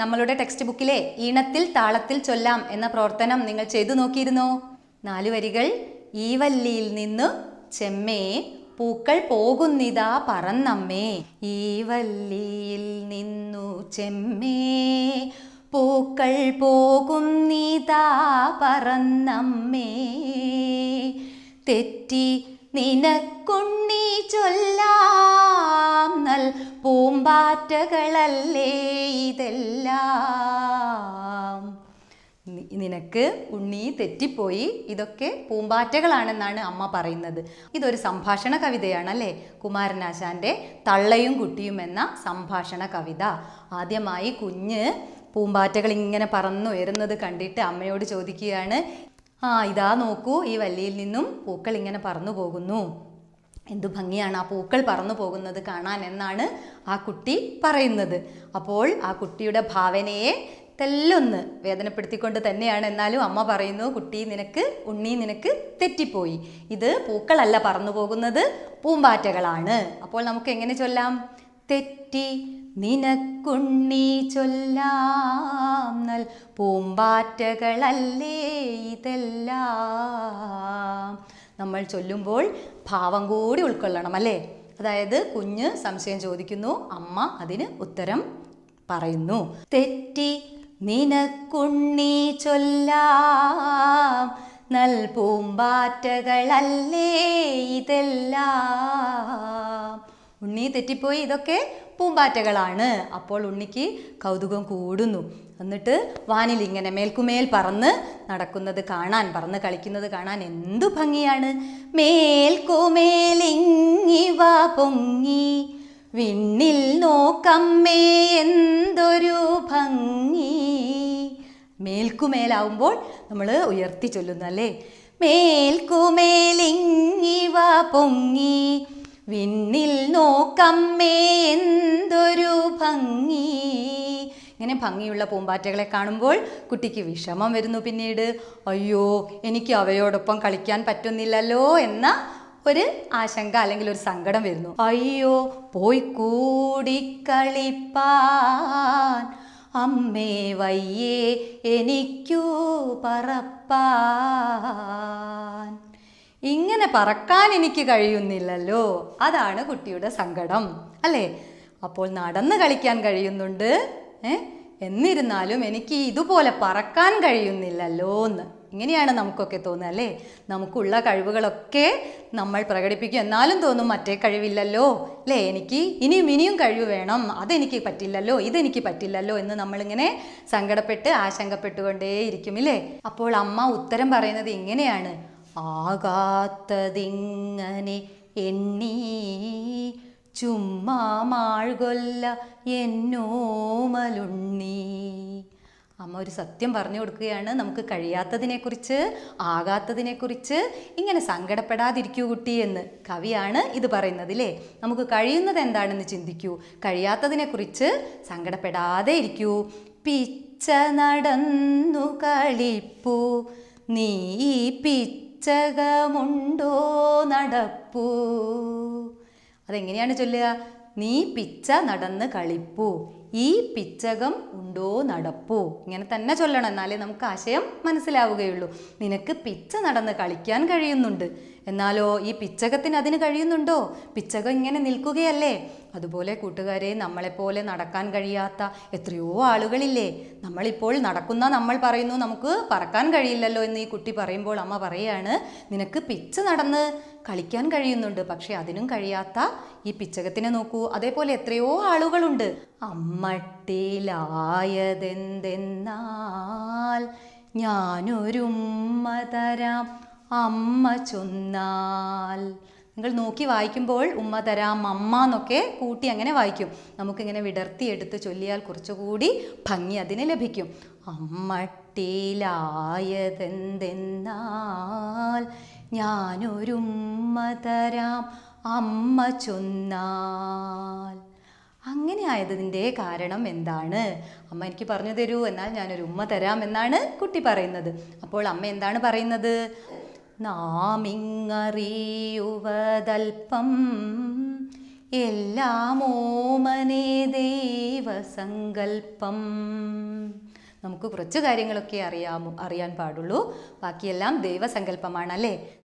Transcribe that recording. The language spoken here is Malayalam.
നമ്മളുടെ ടെക്സ്റ്റ് ബുക്കിലെ ഈണത്തിൽ താളത്തിൽ ചൊല്ലാം എന്ന പ്രവർത്തനം നിങ്ങൾ ചെയ്തു നോക്കിയിരുന്നോ നാല് വരികൾ ഈ വല്ലിയിൽ നിന്നു ചെമ്മേ പൂക്കൾ പോകുന്നിതാ പറന്നമ്മേ ഈ വല്ലിയിൽ നിന്നു ചെമ്മേ പൂക്കൾ പോകുന്നിതാ പറന്നമ്മേ തെറ്റി നിനക്കുണ്ണി ചൊല്ലാം നൽ പൂമ്പാറ്റകളല്ലേ ഇതെല്ലാം നി- നിനക്ക് ഉണ്ണി തെറ്റിപ്പോയി ഇതൊക്കെ പൂമ്പാറ്റകളാണെന്നാണ് അമ്മ പറയുന്നത് ഇതൊരു സംഭാഷണ കവിതയാണല്ലേ കുമാരനാശാന്റെ തള്ളയും കുട്ടിയും എന്ന സംഭാഷണ കവിത ആദ്യമായി കുഞ്ഞ് പൂമ്പാറ്റകൾ ഇങ്ങനെ പറന്നുയരുന്നത് കണ്ടിട്ട് അമ്മയോട് ചോദിക്കുകയാണ് ആ ഇതാ നോക്കൂ ഈ വല്ലിയിൽ നിന്നും പൂക്കൾ ഇങ്ങനെ പറന്നു പോകുന്നു എന്തു ഭംഗിയാണ് ആ പൂക്കൾ പറന്നു പോകുന്നത് കാണാൻ എന്നാണ് ആ കുട്ടി പറയുന്നത് അപ്പോൾ ആ കുട്ടിയുടെ ഭാവനയെ തെല്ലൊന്ന് വേദനപ്പെടുത്തിക്കൊണ്ട് തന്നെയാണ് എന്നാലും അമ്മ പറയുന്നു കുട്ടി നിനക്ക് ഉണ്ണി നിനക്ക് തെറ്റിപ്പോയി ഇത് പൂക്കളല്ല പറന്നു പോകുന്നത് പൂമ്പാറ്റകളാണ് അപ്പോൾ നമുക്ക് എങ്ങനെ ചൊല്ലാം തെറ്റി നിനക്കുണ്ണി ചൊല്ലാം നൽ പൂമ്പാറ്റകളല്ലേ ഇതെല്ലാം നമ്മൾ ചൊല്ലുമ്പോൾ ഭാവം കൂടി ഉൾക്കൊള്ളണം അല്ലേ അതായത് കുഞ്ഞ് സംശയം ചോദിക്കുന്നു അമ്മ അതിന് ഉത്തരം പറയുന്നു തെറ്റി നിനക്കുണ്ണി ചൊല്ലാം നൽ പൂമ്പാറ്റകളല്ലേ ഇതെല്ലാം ഉണ്ണി തെറ്റിപ്പോയി ഇതൊക്കെ പൂമ്പാറ്റകളാണ് അപ്പോൾ ഉണ്ണിക്ക് കൗതുകം കൂടുന്നു എന്നിട്ട് വാനിൽ ഇങ്ങനെ മേൽക്കുമേൽ പറന്ന് നടക്കുന്നത് കാണാൻ പറന്ന് കളിക്കുന്നത് കാണാൻ എന്തു ഭംഗിയാണ് മേൽക്കുമേലിങ്ങിവ പൊങ്ങി വിണ്ണിൽ നോക്കമ്മേ എന്തൊരു ഭംഗി മേൽക്കുമേലാവുമ്പോൾ നമ്മൾ ഉയർത്തി ചൊല്ലുന്നു അല്ലേ മേൽക്കുമേലിങ്ങിവ പൊങ്ങി വിണ്ണിൽ നോക്കമ്മേ എന്തൊരു ഭംഗി ഇങ്ങനെ ഭംഗിയുള്ള പൂമ്പാറ്റകളെ കാണുമ്പോൾ കുട്ടിക്ക് വിഷമം വരുന്നു പിന്നീട് അയ്യോ എനിക്ക് അവയോടൊപ്പം കളിക്കാൻ പറ്റുന്നില്ലല്ലോ എന്ന ഒരു ആശങ്ക അല്ലെങ്കിൽ ഒരു സങ്കടം വരുന്നു അയ്യോ പോയി കൂടി കളിപ്പാൻ അമ്മേ വയ്യേ എനിക്കു പറപ്പാൻ ഇങ്ങനെ പറക്കാൻ എനിക്ക് കഴിയുന്നില്ലല്ലോ അതാണ് കുട്ടിയുടെ സങ്കടം അല്ലേ അപ്പോൾ നടന്ന് കളിക്കാൻ കഴിയുന്നുണ്ട് ഏ എന്നിരുന്നാലും എനിക്ക് ഇതുപോലെ പറക്കാൻ കഴിയുന്നില്ലല്ലോ എന്ന് ഇങ്ങനെയാണ് നമുക്കൊക്കെ തോന്നുക അല്ലേ നമുക്കുള്ള കഴിവുകളൊക്കെ നമ്മൾ പ്രകടിപ്പിക്കും എന്നാലും തോന്നും മറ്റേ കഴിവില്ലല്ലോ അല്ലേ എനിക്ക് ഇനിയും ഇനിയും കഴിവ് വേണം അതെനിക്ക് പറ്റില്ലല്ലോ ഇതെനിക്ക് പറ്റില്ലല്ലോ എന്ന് നമ്മളിങ്ങനെ സങ്കടപ്പെട്ട് ആശങ്കപ്പെട്ടുകൊണ്ടേയിരിക്കും ഇല്ലേ അപ്പോൾ അമ്മ ഉത്തരം പറയുന്നത് ഇങ്ങനെയാണ് ആകാത്തതിങ്ങനെ എണ്ണി ചുമ്മാ മാഴ്കൊല്ല എന്നോമലുണ്ണി അമ്മ ഒരു സത്യം പറഞ്ഞു കൊടുക്കുകയാണ് നമുക്ക് കഴിയാത്തതിനെക്കുറിച്ച് ആകാത്തതിനെക്കുറിച്ച് ഇങ്ങനെ സങ്കടപ്പെടാതിരിക്കൂ കുട്ടി എന്ന് കവിയാണ് ഇത് പറയുന്നത് ഇല്ലേ നമുക്ക് കഴിയുന്നത് എന്താണെന്ന് ചിന്തിക്കൂ കഴിയാത്തതിനെക്കുറിച്ച് സങ്കടപ്പെടാതെ ഇരിക്കൂ പിച്ച നടന്നു കളിപ്പൂ നീ പിച്ചകമുണ്ടോ നടപ്പൂ അതെങ്ങനെയാണ് ചൊല്ലുക നീ പിച്ച നടന്ന് കളിപ്പൂ ഈ പിച്ചകം ഉണ്ടോ നടപ്പൂ ഇങ്ങനെ തന്നെ ചൊല്ലണം എന്നാലേ നമുക്ക് ആശയം മനസ്സിലാവുകയുള്ളൂ നിനക്ക് പിച്ച നടന്ന് കളിക്കാൻ കഴിയുന്നുണ്ട് എന്നാലോ ഈ പിച്ചകത്തിന് അതിന് കഴിയുന്നുണ്ടോ പിച്ചകം ഇങ്ങനെ നിൽക്കുകയല്ലേ അതുപോലെ കൂട്ടുകാരെ നമ്മളെപ്പോലെ നടക്കാൻ കഴിയാത്ത എത്രയോ ആളുകളില്ലേ നമ്മളിപ്പോൾ നടക്കുന്ന നമ്മൾ പറയുന്നു നമുക്ക് പറക്കാൻ കഴിയില്ലല്ലോ എന്ന് ഈ കുട്ടി പറയുമ്പോൾ അമ്മ പറയാണ് നിനക്ക് പിച്ച നടന്ന് കളിക്കാൻ കഴിയുന്നുണ്ട് പക്ഷെ അതിനും കഴിയാത്ത ഈ പിച്ചകത്തിനെ നോക്കൂ അതേപോലെ എത്രയോ ആളുകളുണ്ട് അമ്മട്ടിലായതെന്തെന്നാൽ ഞാനൊരുമ്മ തരാം അമ്മ ചൊന്നാൽ നിങ്ങൾ നോക്കി വായിക്കുമ്പോൾ ഉമ്മ തരാം അമ്മ എന്നൊക്കെ കൂട്ടി അങ്ങനെ വായിക്കും നമുക്കിങ്ങനെ വിടർത്തിയെടുത്ത് ചൊല്ലിയാൽ കുറച്ചുകൂടി ഭംഗി അതിന് ലഭിക്കും അമ്മട്ടിലായതെന്തെന്നാൽ ഞാനൊരുമ്മ തരാം അമ്മ ചൊന്നാൽ അങ്ങനെ ആയതിൻ്റെ കാരണം എന്താണ് അമ്മ എനിക്ക് പറഞ്ഞു തരൂ എന്നാൽ ഞാനൊരു ഉമ്മ തരാം എന്നാണ് കുട്ടി പറയുന്നത് അപ്പോൾ അമ്മ എന്താണ് പറയുന്നത് നാമിങ്ങറിയുവതൽപ്പം എല്ലാം ഓമനേ ദൈവസങ്കൽപ്പം നമുക്ക് കുറച്ച് കാര്യങ്ങളൊക്കെ അറിയാമോ അറിയാൻ പാടുള്ളൂ ബാക്കിയെല്ലാം ദൈവസങ്കല്പമാണ് അല്ലേ